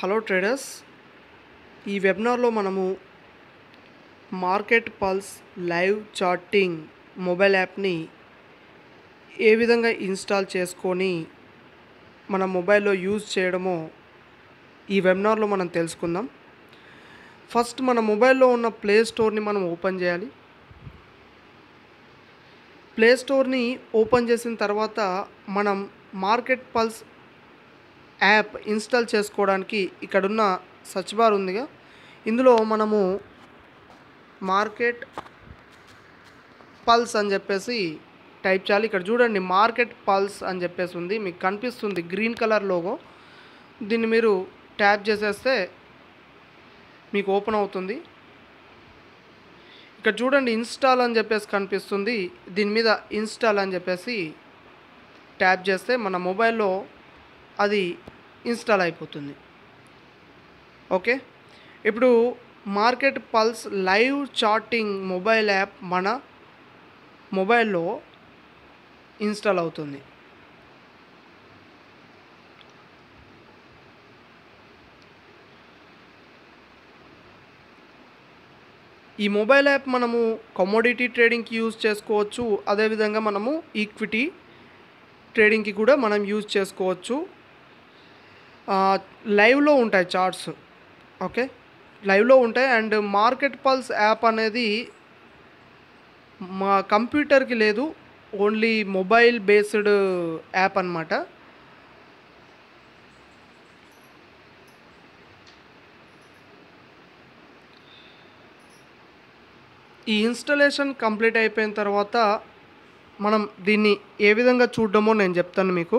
hello traders ఈ వెబినార్లో మనము market pulse live charting mobile యాప్ని ఏ విధంగా ఇన్స్టాల్ చేసుకొని మన మొబైల్లో యూజ్ చేయడమో ఈ వెబినార్లో మనం తెలుసుకుందాం ఫస్ట్ మన మొబైల్లో ఉన్న ప్లే స్టోర్ని మనం ఓపెన్ చేయాలి ప్లే స్టోర్ని ఓపెన్ చేసిన తర్వాత మనం మార్కెట్ పల్స్ యాప్ ఇన్స్టాల్ చేసుకోవడానికి ఇక్కడున్న సర్చ్ బార్ ఉందిగా ఇందులో మనము మార్కెట్ పల్స్ అని చెప్పేసి టైప్ చేయాలి ఇక్కడ చూడండి మార్కెట్ పల్స్ అని చెప్పేసి ఉంది మీకు కనిపిస్తుంది గ్రీన్ కలర్ లోగో దీన్ని మీరు ట్యాప్ చేసేస్తే మీకు ఓపెన్ అవుతుంది ఇక్కడ చూడండి ఇన్స్టాల్ అని చెప్పేసి కనిపిస్తుంది దీని మీద ఇన్స్టాల్ అని చెప్పేసి ట్యాప్ చేస్తే మన మొబైల్లో అది ఇన్స్టాల్ అయిపోతుంది ఓకే ఇప్పుడు market pulse live charting mobile app మన మొబైల్లో ఇన్స్టాల్ అవుతుంది ఈ మొబైల్ యాప్ మనము కమోడిటీ ట్రేడింగ్కి యూజ్ చేసుకోవచ్చు అదేవిధంగా మనము ఈక్విటీ ట్రేడింగ్కి కూడా మనం యూజ్ చేసుకోవచ్చు ఆ, లైవ్లో ఉంటాయి చార్ట్స్ ఓకే లైవ్లో ఉంటాయి అండ్ మార్కెట్ పల్స్ యాప్ అనేది మా కంప్యూటర్కి లేదు ఓన్లీ మొబైల్ బేస్డ్ యాప్ అన్నమాట ఈ ఇన్స్టలేషన్ కంప్లీట్ అయిపోయిన తర్వాత మనం దీన్ని ఏ విధంగా చూడడమో నేను చెప్తాను మీకు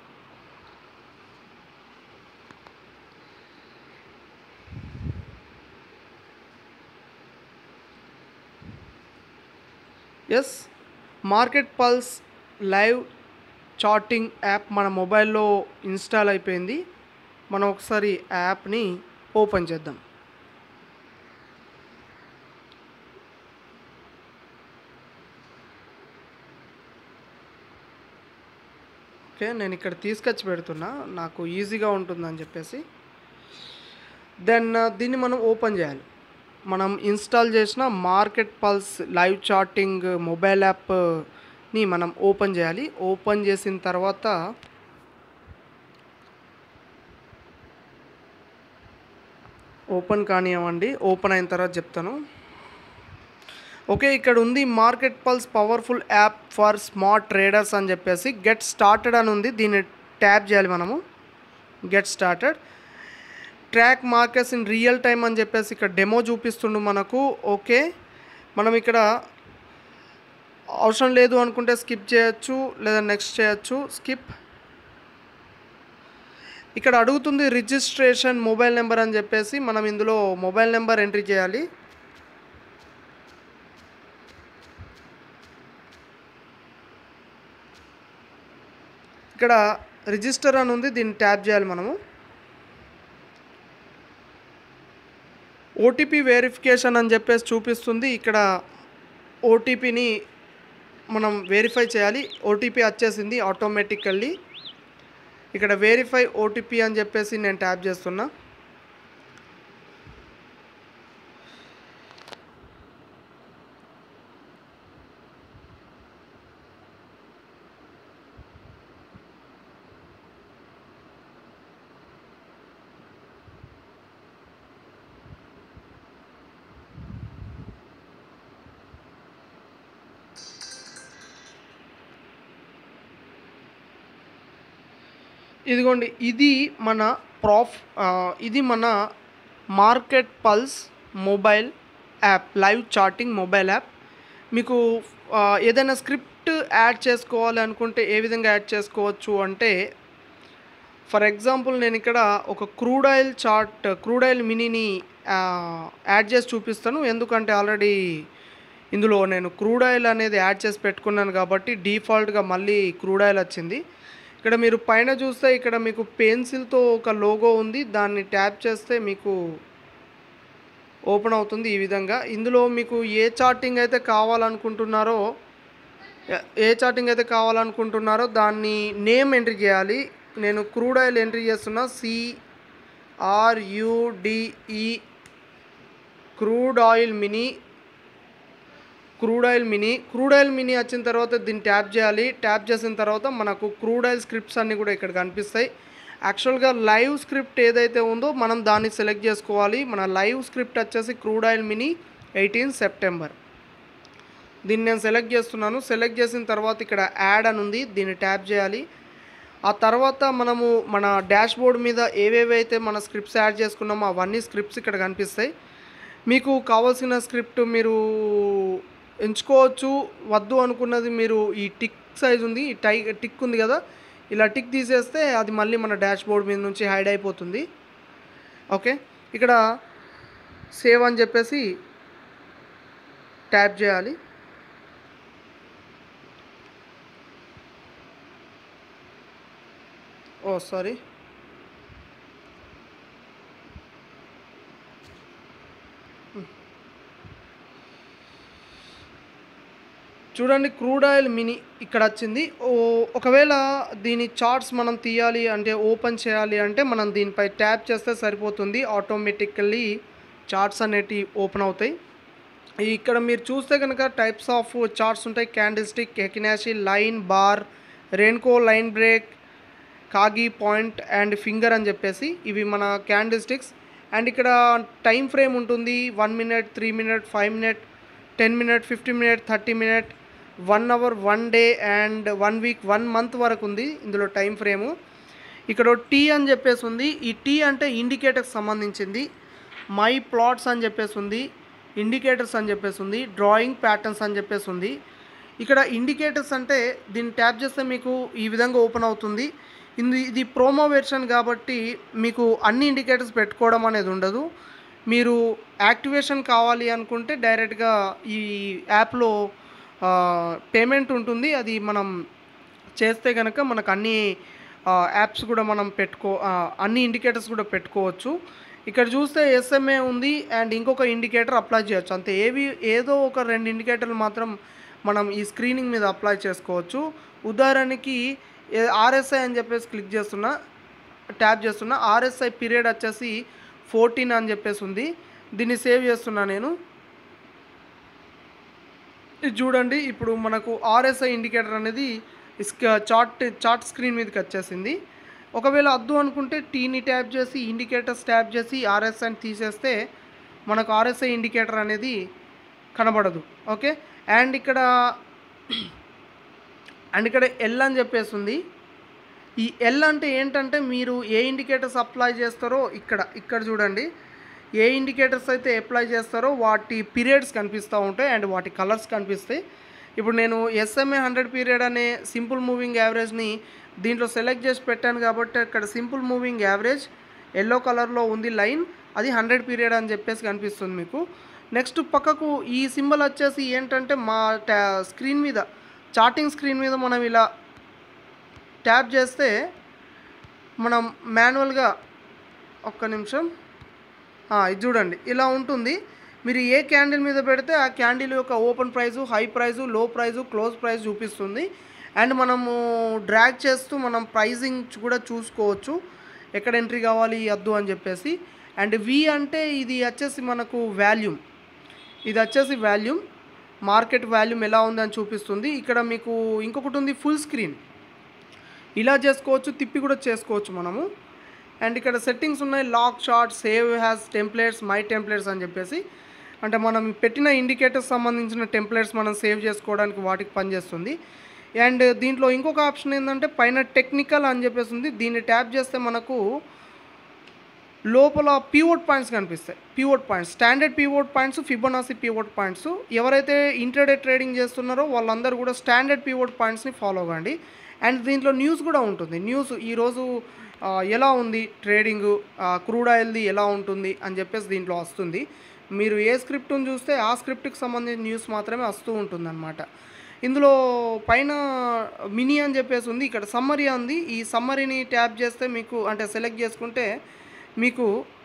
as market pulse live charting app మన మొబైల్లో ఇన్స్టాల్ అయిపోయింది మనం ఒకసారి యాప్ని ఓపెన్ చేద్దాం ఓకే నేను ఇక్కడ తీసుకొచ్చి పెడుతున్నా నాకు ఈజీగా ఉంటుందని చెప్పేసి దెన్ దీన్ని మనం ఓపెన్ చేయాలి మనం ఇన్స్టాల్ చేసిన market pulse live charting mobile యాప్ని మనం ఓపెన్ చేయాలి ఓపెన్ చేసిన తర్వాత ఓపెన్ కానివ్వండి ఓపెన్ అయిన తర్వాత చెప్తాను ఓకే ఇక్కడ ఉంది market pulse powerful app for smart traders అని చెప్పేసి గెట్ స్టార్టెడ్ అని ఉంది దీన్ని ట్యాప్ చేయాలి మనము get started track markets in real time అని చెప్పేసి ఇక్కడ డెమో చూపిస్తుండు మనకు ఓకే మనం ఇక్కడ అవసరం లేదు అనుకుంటే స్కిప్ చేయొచ్చు లేదా నెక్స్ట్ చేయొచ్చు స్కిప్ ఇక్కడ అడుగుతుంది రిజిస్ట్రేషన్ మొబైల్ నెంబర్ అని చెప్పేసి మనం ఇందులో మొబైల్ నెంబర్ ఎంట్రీ చేయాలి ఇక్కడ రిజిస్టర్ అని ఉంది దీన్ని ట్యాప్ చేయాలి మనము ఓటీపీ వెరిఫికేషన్ అని చెప్పేసి చూపిస్తుంది ఇక్కడ ఓటీపీని మనం వెరిఫై చేయాలి ఓటీపీ వచ్చేసింది ఆటోమేటికల్లీ ఇక్కడ వెరిఫై ఓటీపీ అని చెప్పేసి నేను ట్యాప్ చేస్తున్నా ఇదిగోండి ఇది మన ప్రాఫ్ ఆ, ఇది మన market pulse mobile app live charting mobile app మీకు ఆ, ఏదైనా స్క్రిప్ట్ యాడ్ చేసుకోవాలి అనుకుంటే ఏ విధంగా యాడ్ చేసుకోవచ్చు అంటే ఫర్ ఎగ్జాంపుల్ నేను ఇక్కడ ఒక crude oil chart crude oil మినీని యాడ్ చేసి చూపిస్తాను ఎందుకంటే ఆల్రెడీ ఇందులో నేను క్రూడ్ ఆయిల్ అనేది యాడ్ చేసి పెట్టుకున్నాను కాబట్టి డిఫాల్ట్గా మళ్ళీ క్రూడ్ ఆయిల్ వచ్చింది ఇక్కడ మీరు పైన చూస్తే ఇక్కడ మీకు పెన్సిల్తో ఒక లోగో ఉంది దాన్ని ట్యాప్ చేస్తే మీకు ఓపెన్ అవుతుంది ఈ విధంగా ఇందులో మీకు ఏ చార్టింగ్ అయితే కావాలనుకుంటున్నారో ఏ- ఏ చార్టింగ్ అయితే కావాలనుకుంటున్నారో దాన్ని నేమ్ ఎంట్రీ చేయాలి నేను క్రూడ్ ఆయిల్ ఎంట్రీ చేస్తున్నా C R U D E crude oil mini crude oil mini crude oil mini వచ్చిన తర్వాత దీన్ని ట్యాప్ చేయాలి ట్యాప్ చేసిన తర్వాత మనకు క్రూడ్ ఆయిల్ స్క్రిప్ట్స్ అన్నీ కూడా ఇక్కడ కనిపిస్తాయి యాక్చువల్గా లైవ్ స్క్రిప్ట్ ఏదైతే ఉందో మనం దాన్ని సెలెక్ట్ చేసుకోవాలి మన లైవ్ స్క్రిప్ట్ వచ్చేసి crude oil mini eighteen September దీన్ని నేను సెలెక్ట్ చేస్తున్నాను సెలెక్ట్ చేసిన తర్వాత ఇక్కడ యాడ్ అని ఉంది దీన్ని ట్యాప్ చేయాలి ఆ తర్వాత మనము మన డాష్ బోర్డ్ మీద ఏవేవైతే మన స్క్రిప్ట్స్ యాడ్ చేసుకున్నామో అవన్నీ స్క్రిప్ట్స్ ఇక్కడ కనిపిస్తాయి మీకు కావాల్సిన స్క్రిప్ట్ మీరు ఎంచుకోవచ్చు వద్దు అనుకున్నది మీరు ఈ టిక్ సైజ్ ఉంది ఈ టై టిక్ ఉంది కదా ఇలా టిక్ తీసేస్తే అది మళ్ళీ మన డాష్ బోర్డ్ మీద నుంచి హైడ్ అయిపోతుంది ఓకే ఇక్కడ సేవ్ అని చెప్పేసి ట్యాప్ చేయాలి ఓ సారీ చూడండి క్రూడ్ ఆయిల్ మినీ ఇక్కడ వచ్చింది ఓ ఒకవేళ దీని చార్ట్స్ మనం తీయాలి అంటే ఓపెన్ చేయాలి అంటే మనం దీనిపై ట్యాప్ చేస్తే సరిపోతుంది ఆటోమేటికల్లీ చార్ట్స్ అనేటివి ఓపెన్ అవుతాయి ఇక్కడ మీరు చూస్తే కనుక టైప్స్ ఆఫ్ చార్ట్స్ ఉంటాయి క్యాండిల్ స్టిక్ ఎకినాషి లైన్ బార్ రెయిన్కో లైన్ బ్రేక్ కాగి పాయింట్ అండ్ ఫింగర్ అని చెప్పేసి ఇవి మన క్యాండిల్ స్టిక్స్ అండ్ ఇక్కడ టైం ఫ్రేమ్ ఉంటుంది one minute three minute five minute ten minute fifty minute thirty minute one hour one day and one week one month వరకు ఉంది ఇందులో టైం ఫ్రేము ఇక్కడ టీ అని చెప్పేసి ఉంది ఈ టీ అంటే ఇండికేటర్కి సంబంధించింది మై ప్లాట్స్ అని చెప్పేసి ఉంది ఇండికేటర్స్ అని చెప్పేసి ఉంది డ్రాయింగ్ ప్యాటర్న్స్ అని చెప్పేసి ఉంది ఇక్కడ ఇండికేటర్స్ అంటే దీన్ని ట్యాప్ చేస్తే మీకు ఈ విధంగా ఓపెన్ అవుతుంది ఇది ఇది ప్రోమో వెర్షన్ కాబట్టి మీకు అన్ని ఇండికేటర్స్ పెట్టుకోవడం అనేది ఉండదు మీరు యాక్టివేషన్ కావాలి అనుకుంటే డైరెక్ట్గా ఈ యాప్లో పేమెంట్ ఉంటుంది అది మనం చేస్తే కనుక మనకు అన్ని యాప్స్ కూడా మనం పెట్టుకో ఆ, అన్ని ఇండికేటర్స్ కూడా పెట్టుకోవచ్చు ఇక్కడ చూస్తే ఎస్ఎంఏ ఉంది అండ్ ఇంకొక ఇండికేటర్ అప్లై చేయొచ్చు అంతే ఏవి ఏదో ఒక రెండు ఇండికేటర్లు మాత్రం మనం ఈ స్క్రీనింగ్ మీద అప్లై చేసుకోవచ్చు ఉదాహరణకి ఆర్ఎస్ఐ అని చెప్పేసి క్లిక్ చేస్తున్నా ట్యాప్ చేస్తున్నా ఆర్ఎస్ఐ పీరియడ్ వచ్చేసి ఫోర్టీన్ అని చెప్పేసి ఉంది దీన్ని సేవ్ చేస్తున్నా నేను ఇది చూడండి ఇప్పుడు మనకు ఆర్ఎస్ఐ ఇండికేటర్ అనేది ఇస్క- చార్ట్ చార్ట్ స్క్రీన్ మీదకి వచ్చేసింది ఒకవేళ వద్దు అనుకుంటే టీని ట్యాప్ చేసి ఇండికేటర్స్ ట్యాప్ చేసి ఆర్ఎస్ఐని తీసేస్తే మనకు ఆర్ఎస్ఐ ఇండికేటర్ అనేది కనబడదు ఓకే అండ్ ఇక్కడ అండ్ ఇక్కడ ఎల్ అని చెప్పేసి ఉంది ఈ ఎల్ అంటే ఏంటంటే మీరు ఏ ఇండికేటర్స్ అప్లై చేస్తారో ఇక్కడ ఇక్కడ చూడండి ఏ ఇండికేటర్స్ అయితే అప్లై చేస్తారో వాటి పీరియడ్స్ కనిపిస్తూ ఉంటాయి అండ్ వాటి కలర్స్ కనిపిస్తాయి ఇప్పుడు నేను ఎస్ఎంఏ హండ్రెడ్ పీరియడ్ అనే సింపుల్ మూవింగ్ యావరేజ్ని దీంట్లో సెలెక్ట్ చేసి పెట్టాను కాబట్టి ఇక్కడ సింపుల్ మూవింగ్ యావరేజ్ ఎల్లో కలర్లో ఉంది లైన్ అది హండ్రెడ్ పీరియడ్ అని చెప్పేసి కనిపిస్తుంది మీకు నెక్స్ట్ పక్కకు ఈ సింబల్ వచ్చేసి ఏంటంటే మా ట్యా స్క్రీన్ మీద చార్టింగ్ స్క్రీన్ మీద మనం ఇలా ట్యాప్ చేస్తే మనం మాన్యువల్గా ఒక్క నిమిషం ఆ, ఇది చూడండి ఇలా ఉంటుంది మీరు ఏ క్యాండిల్ మీద పెడితే ఆ క్యాండిల్ యొక్క open price high price low price close price చూపిస్తుంది అండ్ మనము డ్రాగ్ చేస్తూ మనం ప్రైజింగ్ కూడా చూసుకోవచ్చు ఎక్కడ ఎంట్రీ కావాలి వద్దు అని చెప్పేసి అండ్ వి అంటే ఇది వచ్చేసి మనకు వాల్యూమ్ ఇది వచ్చేసి వాల్యూమ్ మార్కెట్ వాల్యూమ్ ఎలా ఉందని చూపిస్తుంది ఇక్కడ మీకు ఇంకొకటి ఉంది ఫుల్ స్క్రీన్ ఇలా చేసుకోవచ్చు తిప్పి కూడా చేసుకోవచ్చు మనము అండ్ ఇక్కడ సెట్టింగ్స్ ఉన్నాయి lock chart save as templates my templates అని చెప్పేసి అంటే మనం పెట్టిన ఇండికేటర్స్ సంబంధించిన టెంప్లెట్స్ మనం సేవ్ చేసుకోవడానికి వాటికి పనిచేస్తుంది అండ్ దీంట్లో ఇంకొక ఆప్షన్ ఏంటంటే పైన టెక్నికల్ అని చెప్పేసి ఉంది దీన్ని ట్యాప్ చేస్తే మనకు లోపల పీవోట్ పాయింట్స్ కనిపిస్తాయి pivot points standard pivot points Fibonacci pivot points ఎవరైతే ఇంటర్డే ట్రేడింగ్ చేస్తున్నారో వాళ్ళందరూ కూడా స్టాండర్డ్ పీవోట్ పాయింట్స్ని ఫాలో అవ్వండి అండ్ దీంట్లో న్యూస్ కూడా ఉంటుంది న్యూస్ ఈరోజు ఆ, ఎలా ఉంది ట్రేడింగ్ క్రూడ్ ఆయిల్ది ఎలా ఉంటుంది అని చెప్పేసి దీంట్లో వస్తుంది మీరు ఏ స్క్రిప్ట్ని చూస్తే ఆ స్క్రిప్ట్కి సంబంధించిన న్యూస్ మాత్రమే వస్తూ ఉంటుందన్నమాట ఇందులో పైన మినీ అని చెప్పేసి ఉంది ఇక్కడ సమ్మరీ ఉంది ఈ సమ్మరీని ట్యాప్ చేస్తే మీకు అంటే సెలెక్ట్ చేసుకుంటే మీకు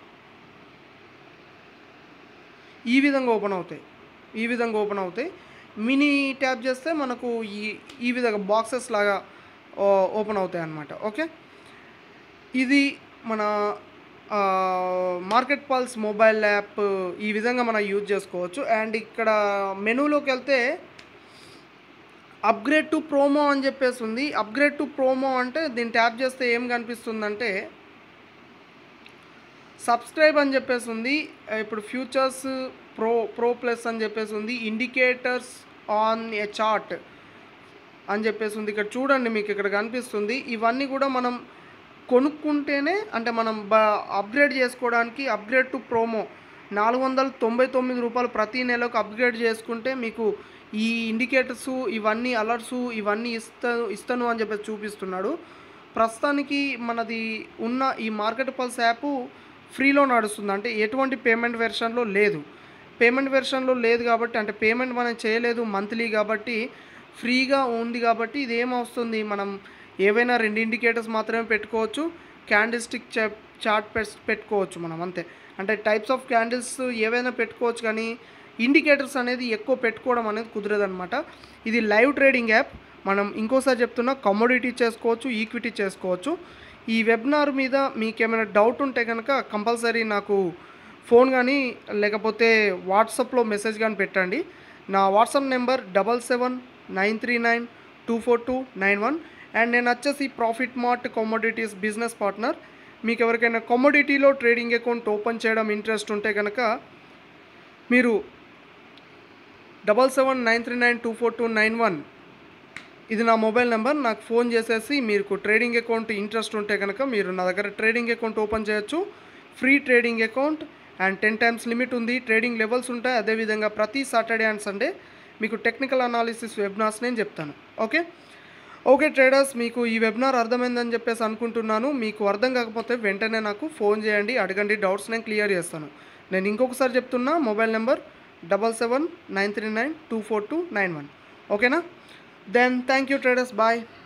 ఈ విధంగా ఓపెన్ అవుతాయి ఈ విధంగా ఓపెన్ అవుతాయి మినీ ట్యాప్ చేస్తే మనకు ఈ ఈ విధంగా బాక్సెస్ లాగా ఓపెన్ అవుతాయి అన్నమాట ఓకే ఇది మన మార్కెట్ పల్స్ మొబైల్ యాప్ ఈ విధంగా మనం యూజ్ చేసుకోవచ్చు అండ్ ఇక్కడ మెనూలోకి వెళ్తే అప్గ్రేడ్ టు ప్రోమో అని చెప్పేసి ఉంది అప్గ్రేడ్ టు ప్రోమో అంటే దీన్ని ట్యాప్ చేస్తే ఏం కనిపిస్తుందంటే సబ్స్క్రైబ్ అని చెప్పేసి ఉంది ఇప్పుడు ఫ్యూచర్స్ ప్రో ప్రో ప్లస్ అని చెప్పేసి ఉంది ఇండికేటర్స్ ఆన్ ఏ చార్ట్ అని చెప్పేసి ఉంది ఇక్కడ చూడండి మీకు ఇక్కడ కనిపిస్తుంది ఇవన్నీ కూడా మనం కొనుక్కుంటేనే అంటే మనం బ అప్గ్రేడ్ చేసుకోవడానికి అప్గ్రేడ్ టు ప్రోమో నాలుగు వందల తొంభై తొమ్మిది రూపాయలు ప్రతి నెలకు అప్గ్రేడ్ చేసుకుంటే మీకు ఈ ఇండికేటర్స్ ఇవన్నీ అలర్ట్స్ ఇవన్నీ ఇస్తా ఇస్తాను అని చెప్పేసి చూపిస్తున్నాడు ప్రస్తుతానికి మనది ఉన్న ఈ మార్కెట్ పల్స్ యాప్ ఫ్రీలో నడుస్తుంది అంటే ఎటువంటి పేమెంట్ వెర్షన్లో లేదు పేమెంట్ వెర్షన్లో లేదు కాబట్టి అంటే పేమెంట్ మనం చేయలేదు మంత్లీ కాబట్టి ఫ్రీగా ఉంది కాబట్టి ఇది ఏమవుతుంది మనం ఏవైనా రెండు ఇండికేటర్స్ మాత్రమే పెట్టుకోవచ్చు క్యాండిల్ స్టిక్ చార్ట్ పెట్టుకోవచ్చు మనం అంతే అంటే టైప్స్ ఆఫ్ క్యాండిల్స్ ఏవైనా పెట్టుకోవచ్చు కానీ ఇండికేటర్స్ అనేది ఎక్కువ పెట్టుకోవడం అనేది కుదరదనమాట ఇది లైవ్ ట్రేడింగ్ యాప్ మనం ఇంకోసారి చెప్తున్నా కమోడిటీ చేసుకోవచ్చు ఈక్విటీ చేసుకోవచ్చు ఈ వెబినార్ మీద మీకు ఏమైనా డౌట్ ఉంటే కనుక కంపల్సరీ నాకు ఫోన్ కానీ లేకపోతే వాట్సాప్లో మెసేజ్ కానీ పెట్టండి నా WhatsApp number double seven nine three nine two four two nine one and నేను వచ్చేసి profit mart commodities business partner మీకు ఎవరికైనా కమోడిటీలో ట్రేడింగ్ అకౌంట్ ఓపెన్ చేయడం ఇంట్రెస్ట్ ఉంటే కనుక మీరు double seven nine three nine two four two nine one ఇది నా మొబైల్ నెంబర్ నాకు ఫోన్ చేసేసి మీకు ట్రేడింగ్ అకౌంట్ ఇంట్రెస్ట్ ఉంటే కనుక మీరు నా దగ్గర ట్రేడింగ్ అకౌంట్ ఓపెన్ చేయొచ్చు free trading account and ten times limit ఉంది ట్రేడింగ్ లెవెల్స్ ఉంటాయి అదేవిధంగా ప్రతి సాటర్డే అండ్ సండే మీకు టెక్నికల్ అనాలిసిస్ వెబినార్స్ నేను చెప్తాను ఓకే ఓకే ట్రేడర్స్ మీకు ఈ వెబినార్ అర్థమైందని చెప్పేసి అనుకుంటున్నాను మీకు అర్థం కాకపోతే వెంటనే నాకు ఫోన్ చేయండి అడగండి డౌట్స్ నేను క్లియర్ చేస్తాను నేను ఇంకొకసారి చెప్తున్నా mobile number double seven nine three nine two four two nine one ఓకేనా then thank you traders bye